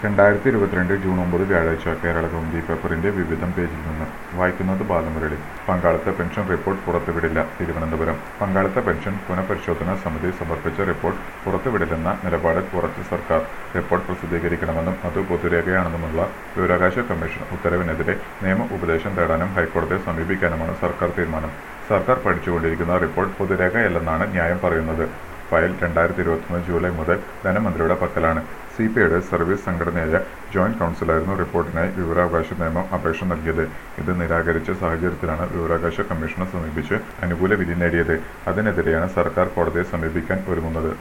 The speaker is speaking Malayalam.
രണ്ടായിരത്തി ഇരുപത്തിരണ്ട് ജൂൺ ഒമ്പത് വ്യാഴാഴ്ച കേരള കൗമുദി പേപ്പറിന്റെ വിവിധം പേജിൽ നിന്ന് വായിക്കുന്നത് ബാലമുരളി പങ്കാളിത്ത പെൻഷൻ റിപ്പോർട്ട് പുറത്തുവിടില്ല തിരുവനന്തപുരം പങ്കാളിത്ത പെൻഷൻ പുനഃപരിശോധനാ സമിതി സമർപ്പിച്ച റിപ്പോർട്ട് പുറത്തുവിടില്ലെന്ന നിലപാട് ഉറച്ച സർക്കാർ റിപ്പോർട്ട് പ്രസിദ്ധീകരിക്കണമെന്നും അത് പൊതുരേഖയാണെന്നുമുള്ള വിവരാവകാശ കമ്മീഷൻ ഉത്തരവിനെതിരെ നിയമ ഉപദേശം തേടാനും ഹൈക്കോടതിയെ സമീപിക്കാനുമാണ് സർക്കാർ തീരുമാനം സർക്കാർ പഠിച്ചുകൊണ്ടിരിക്കുന്ന റിപ്പോർട്ട് പൊതുരേഖയല്ലെന്നാണ് ന്യായം പറയുന്നത് ഫയൽ രണ്ടായിരത്തി ഇരുപത്തൊന്ന് ജൂലൈ മുതൽ ധനമന്ത്രിയുടെ പക്കലാണ് സി പി ഐയുടെ സർവീസ് സംഘടനയായ ജോയിന്റ് കൗൺസിലായിരുന്നു റിപ്പോർട്ടിനായി വിവരാവകാശ നിയമം അപേക്ഷ നൽകിയത് ഇത് നിരാകരിച്ച സാഹചര്യത്തിലാണ് വിവരാവകാശ കമ്മീഷനെ സമീപിച്ച് അനുകൂല വിധി നേടിയത് അതിനെതിരെയാണ് സർക്കാർ കോടതിയെ സമീപിക്കാൻ ഒരുങ്ങുന്നത്